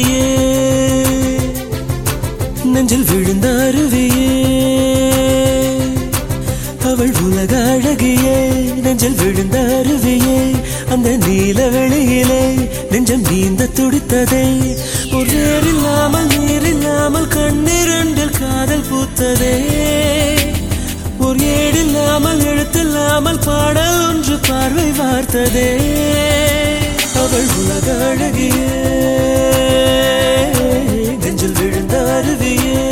அழகியே நெஞ்சில் விழுந்த அருவியே அவள் உலக அழகியே நெஞ்சில் விழுந்த அருவியே அந்த நீல வெளியிலே நெஞ்சம் நீந்த துடித்ததே ஒரு இல்லாமல் நீர் இல்லாமல் கண்ணிரண்டில் காதல் பூத்ததே ஒரு ஏடில்லாமல் எழுத்தில்லாமல் பாடல் ஒன்று பார்வை வார்த்ததே அவள் உலக அழகியே நெஞ்சில் விழுந்த அருவியே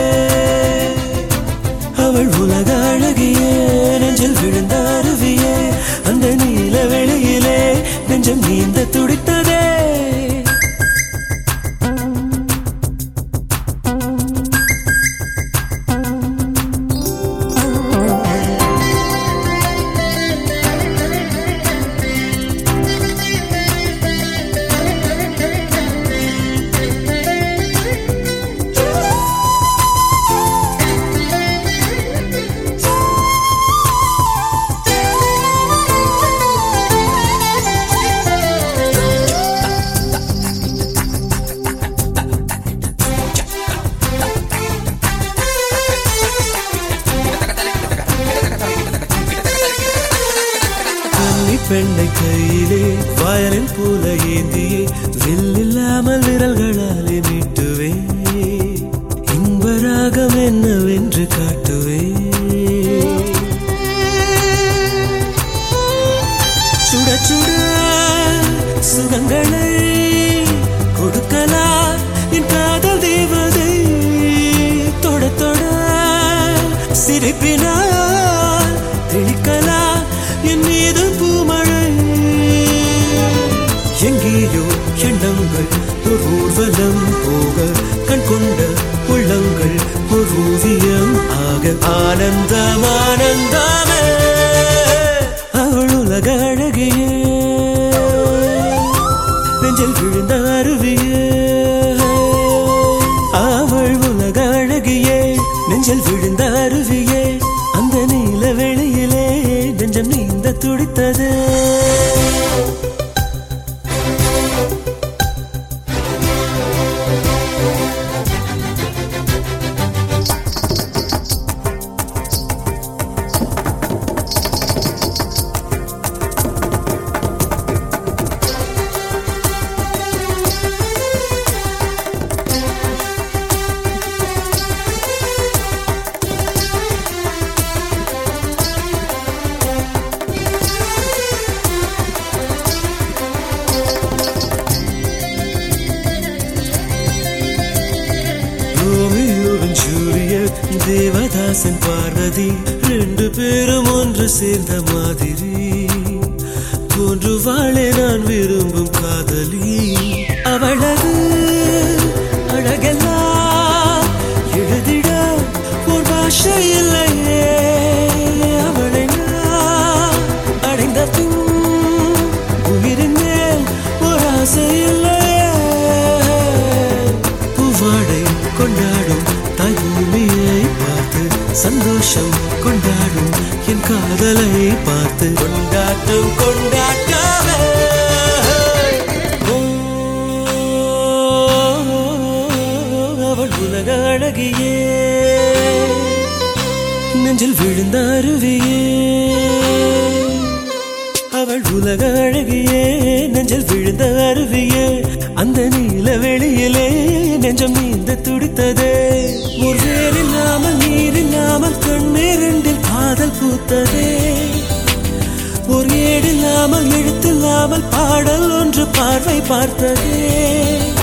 அவள் உலக அழகியே நெஞ்சில் விழுந்த அருவியே அந்த நீல வெளியிலே நெஞ்சம் நீந்த துடித்ததே கன்னி பெண்ணை கையிலே வயலின் போல ஏந்தியே வில்லில்லாமல் விரல்களாலே மீட்டுவே இன்பராகம் என்னவென்று காட்டுவே சுட சுட சுகங்களை கொடுக்கலா என் காதல் தேவதை தொட தொட சிரிப்பினால் தெளிக்கலா என் மீது பூமழை எங்கேயோ எண்ணங்கள் ஒரு ஊர்வலம் போக கண் கொண்ட உள்ளங்கள் ஒரு ஓவியம் ஆக ஆனந்தம் ஆனந்தமே அவள் உலக அழகியே நெஞ்சில் விழுந்த அருவியே அவள் உலக அழகியே நெஞ்சில் விழுந்த அருவியே அந்த நீல வெளியிலே நெஞ்சம் நீந்த துடித்தது ரோமியோவின் ஜூலியட் தேவதாசன் பார்வதி ரெண்டு பேரும் ஒன்று சேர்ந்த மாதிரி தோன்றுவாளே நான் விரும்பும் காதலி அவளது அழகெல்லாம் எழுதிட ஒரு பாஷை இல்லையே அவளை நான் அடைந்த பின் உயிரின் மேல் ஒரு ஆசை இல்லையே பூவாடை கொண்டாடும் தாய் பூமியை பார்த்து சந்தோஷம் கொண்டாடும் என் காதலை பார்த்து கொண்டாட்டம் கொண்டாட்டமே ஓ, அவள் உலக அழகியே நெஞ்சில் விழுந்த அருவியே அவள் உலக அழகியே நெஞ்சில் விழுந்த அருவியே அந்த நீல வெளியிலே நெஞ்சம் நீந்த துடித்ததே ஒரு வேல் இல்லாமல் நீர் இல்லாமல் கண்ணீரண்டில் காதல் பூத்ததே ஒரு ஏடில்லாமல் எழுத்தில்லாமல் பாடல் ஒன்று பார்வை பார்த்ததே